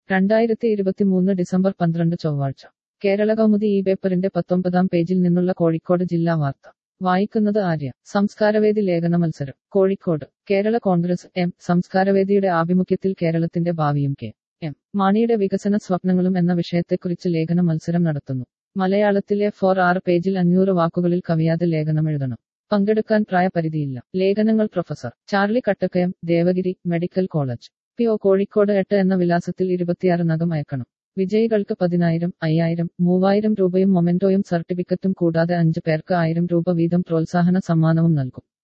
രണ്ടായിരത്തി ഇരുപത്തിമൂന്ന് ഡിസംബർ പന്ത്രണ്ട് ചൊവ്വാഴ്ച കേരള കൗമുദി ഈ പേപ്പറിന്റെ പത്തൊമ്പതാം പേജിൽ നിന്നുള്ള കോഴിക്കോട് ജില്ലാ വാർത്ത വായിക്കുന്നത് ആര്യ സംസ്കാരവേദി ലേഖന മത്സരം കോഴിക്കോട് കേരള കോൺഗ്രസ് എം സംസ്കാരവേദിയുടെ ആഭിമുഖ്യത്തിൽ കേരളത്തിന്റെ ഭാവിയും കെ എം മാണിയുടെ വികസന സ്വപ്നങ്ങളും എന്ന വിഷയത്തെക്കുറിച്ച് ലേഖന മത്സരം നടത്തുന്നു മലയാളത്തിലെ ഫോർ ആറ് പേജിൽ അഞ്ഞൂറ് വാക്കുകളിൽ കവിയാതെ ലേഖനം എഴുതണം പങ്കെടുക്കാൻ പ്രായപരിധിയില്ല ലേഖനങ്ങൾ professor Charlie Kattakkayam Devagiri medical college P O Kozhikode എട്ട് എന്ന വിലാസത്തിൽ ഇരുപത്തിയാറ് നഗം അയക്കണം വിജയികൾക്ക് പതിനായിരം അയ്യായിരം മൂവായിരം രൂപയും മൊമെന്റോയും സർട്ടിഫിക്കറ്റും കൂടാതെ അഞ്ച് പേർക്ക് ആയിരം രൂപ വീതം പ്രോത്സാഹന സമ്മാനവും നൽകും